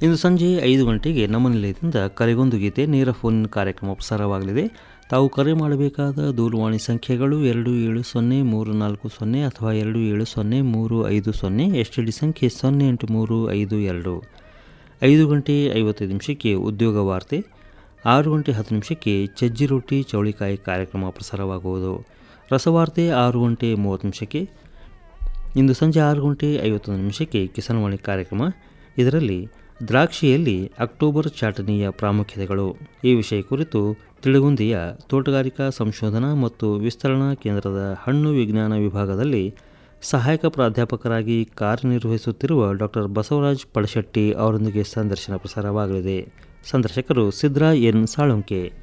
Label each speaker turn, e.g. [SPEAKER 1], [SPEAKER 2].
[SPEAKER 1] ಇಂದು ಸಂಜೆ ಐದು ಗಂಟೆಗೆ ನಮ್ಮ ನಿಲಯದಿಂದ ಕರೆಗೊಂದು ಗೀತೆ ನೇರ ಫೋನ್ ಕಾರ್ಯಕ್ರಮ ಪ್ರಸಾರವಾಗಲಿದೆ ತಾವು ಕರೆ ಮಾಡಬೇಕಾದ ದೂರವಾಣಿ ಸಂಖ್ಯೆಗಳು ಎರಡು ಏಳು ಸೊನ್ನೆ ಮೂರು ನಾಲ್ಕು ಸೊನ್ನೆ ಅಥವಾ ಎರಡು ಏಳು ಸೊನ್ನೆ ಮೂರು ಐದು ಸೊನ್ನೆ ಎಸ್ ಟಿ ಡಿ ಸಂಖ್ಯೆ ಸೊನ್ನೆ ಎಂಟು ಮೂರು ಐದು ಎರಡು ಐದು ಗಂಟೆ ಐವತ್ತೈದು ನಿಮಿಷಕ್ಕೆ ಉದ್ಯೋಗ ವಾರ್ತೆ ಆರು ಗಂಟೆ ಹತ್ತು ನಿಮಿಷಕ್ಕೆ ಚಜ್ಜಿ ರೊಟ್ಟಿ ಚೌಳಿಕಾಯಿ ಕಾರ್ಯಕ್ರಮ ಪ್ರಸಾರವಾಗುವುದು ರಸವಾರ್ತೆ ಆರು ಗಂಟೆ ಮೂವತ್ತು ನಿಮಿಷಕ್ಕೆ ಇಂದು ಸಂಜೆ ಆರು ಗಂಟೆ ಐವತ್ತೊಂದು ನಿಮಿಷಕ್ಕೆ ಕಿಸಾನ್ವಾಣಿ ಕಾರ್ಯಕ್ರಮ ಇದರಲ್ಲಿ ದ್ರಾಕ್ಷಿಯಲ್ಲಿ ಅಕ್ಟೋಬರ್ ಚಾಟನಿಯ ಪ್ರಾಮುಖ್ಯತೆಗಳು ಈ ವಿಷಯ ಕುರಿತು ತಿಳುಗುಂದಿಯ ತೋಟಗಾರಿಕಾ ಸಂಶೋಧನಾ ಮತ್ತು ವಿಸ್ತರಣಾ ಕೇಂದ್ರದ ಹಣ್ಣು ವಿಜ್ಞಾನ ವಿಭಾಗದಲ್ಲಿ ಸಹಾಯಕ ಪ್ರಾಧ್ಯಾಪಕರಾಗಿ ಕಾರ್ಯನಿರ್ವಹಿಸುತ್ತಿರುವ ಡಾಕ್ಟರ್ ಬಸವರಾಜ್ ಪಳಶೆಟ್ಟಿ ಅವರೊಂದಿಗೆ ಸಂದರ್ಶನ ಪ್ರಸಾರವಾಗಲಿದೆ ಸಂದರ್ಶಕರು ಸಿದ್ರಾ ಎನ್ ಸಾಳುಂಕೆ